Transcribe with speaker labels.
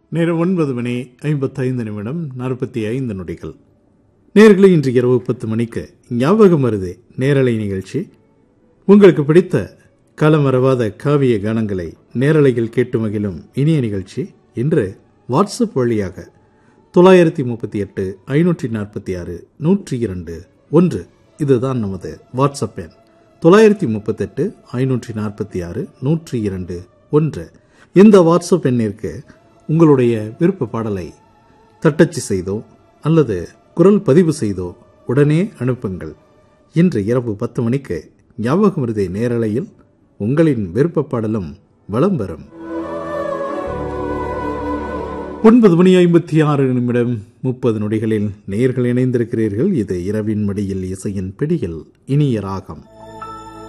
Speaker 1: நேரம் ஒன்பது மணி ஐம்பத்தைந்து நிமிடம் நாற்பத்தி ஐந்து நொடிகள் நேர்களை இன்று இரவு பத்து மணிக்கு ஞாபகம் வருது நேரலை நிகழ்ச்சி உங்களுக்கு பிடித்த காலமறவாத காவிய கானங்களை நேரலையில் கேட்டு மகிழும் இனிய நிகழ்ச்சி இன்று வாட்ஸ்அப் வழியாக தொள்ளாயிரத்தி முப்பத்தி எட்டு ஐநூற்றி நாற்பத்தி ஆறு நூற்றி இரண்டு ஒன்று இதுதான் நமது வாட்ஸ்அப் எண் தொள்ளாயிரத்தி முப்பத்தெட்டு ஐநூற்றி நாற்பத்தி ஆறு நூற்றி இரண்டு ஒன்று இந்த வாட்ஸ்அப் எண்ணிற்கு உங்களுடைய விருப்ப பாடலை தட்டச்சு செய்தோ அல்லது குரல் பதிவு செய்தோ உடனே அனுப்புங்கள் இன்று இரவு பத்து மணிக்கு ஞாபகம் இருதே நேரலையில் உங்களின் விருப்ப பாடலும் வலம் வரும் ஒன்பது மணி ஐம்பத்தி ஆறு நிமிடம் முப்பது நொடிகளில் நேர்கள் இணைந்திருக்கிறீர்கள் இது இரவின் மடியில் இசையின் பிடியில் இனிய ராகம்